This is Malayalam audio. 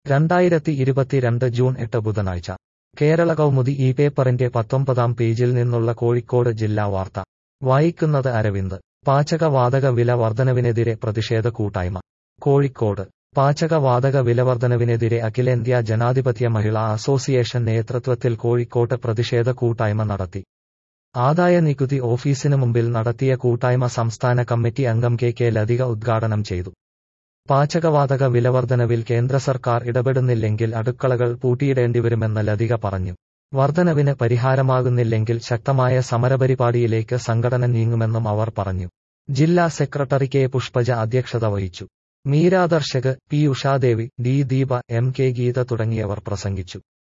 രണ്ടായിരത്തി ഇരുപത്തിരണ്ട് ജൂൺ എട്ട് ബുധനാഴ്ച കേരള കൗമുദി ഈ പേപ്പറിന്റെ പത്തൊമ്പതാം പേജിൽ നിന്നുള്ള കോഴിക്കോട് ജില്ലാ വാർത്ത വായിക്കുന്നത് അരവിന്ദ് പാചകവാതക വില വർധനവിനെതിരെ പ്രതിഷേധ കൂട്ടായ്മ കോഴിക്കോട് പാചകവാതക വിലവർധനവിനെതിരെ അഖിലേന്ത്യാ ജനാധിപത്യ മഹിളാ അസോസിയേഷൻ നേതൃത്വത്തിൽ കോഴിക്കോട്ട് പ്രതിഷേധ കൂട്ടായ്മ നടത്തി ആദായ നികുതി ഓഫീസിന് മുമ്പിൽ നടത്തിയ കൂട്ടായ്മ സംസ്ഥാന കമ്മിറ്റി അംഗം കെ കെ ലതിക ഉദ്ഘാടനം ചെയ്തു പാചകവാതക വിലവർധനവിൽ കേന്ദ്ര സർക്കാർ ഇടപെടുന്നില്ലെങ്കിൽ അടുക്കളകൾ പൂട്ടിയിടേണ്ടിവരുമെന്ന് ലതിക പറഞ്ഞു വർധനവിന് പരിഹാരമാകുന്നില്ലെങ്കിൽ ശക്തമായ സമരപരിപാടിയിലേക്ക് സംഘടന നീങ്ങുമെന്നും അവർ പറഞ്ഞു ജില്ലാ സെക്രട്ടറി കെ പുഷ്പജ അധ്യക്ഷത വഹിച്ചു Meeradarshak P Ushadevi D Deepa M K Geetha തുടങ്ങിയവർ പ്രസംഗിച്ചു